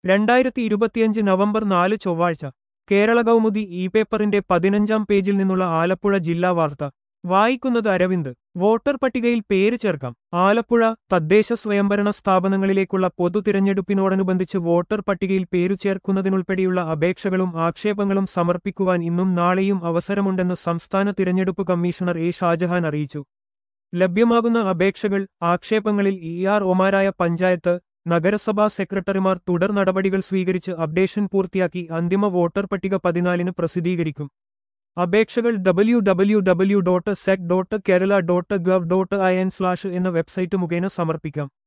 രണ്ടായിരത്തി ഇരുപത്തിയഞ്ച് നവംബർ നാല് ചൊവ്വാഴ്ച കേരള കൗമുദി ഇ പേപ്പറിന്റെ പതിനഞ്ചാം പേജിൽ നിന്നുള്ള ആലപ്പുഴ ജില്ലാ വാർത്ത വായിക്കുന്നത് അരവിന്ദ് വോട്ടർ പട്ടികയിൽ പേര് ചേർക്കാം ആലപ്പുഴ തദ്ദേശ സ്വയംഭരണ സ്ഥാപനങ്ങളിലേക്കുള്ള പൊതു തിരഞ്ഞെടുപ്പിനോടനുബന്ധിച്ച് വോട്ടർ പട്ടികയിൽ പേരു ചേർക്കുന്നതിനുൾപ്പെടെയുള്ള അപേക്ഷകളും ആക്ഷേപങ്ങളും സമർപ്പിക്കുവാൻ ഇന്നും നാളെയും അവസരമുണ്ടെന്ന് സംസ്ഥാന തിരഞ്ഞെടുപ്പ് കമ്മീഷണർ എ ഷാജഹാൻ അറിയിച്ചു ലഭ്യമാകുന്ന അപേക്ഷകൾ ആക്ഷേപങ്ങളിൽ ഇ ആർ ഒമാരായ പഞ്ചായത്ത് നഗരസഭാ സെക്രട്ടറിമാർ തുടർ നടപടികൾ സ്വീകരിച്ച് അപ്ഡേഷൻ പൂർത്തിയാക്കി അന്തിമ വോട്ടർ പട്ടിക പതിനാലിന് പ്രസിദ്ധീകരിക്കും അപേക്ഷകൾ W W W dot sec dot Kerala dot gov dot I N slash എന്ന വെബ്സൈറ്റ് മുഖേന സമർപ്പിക്കാം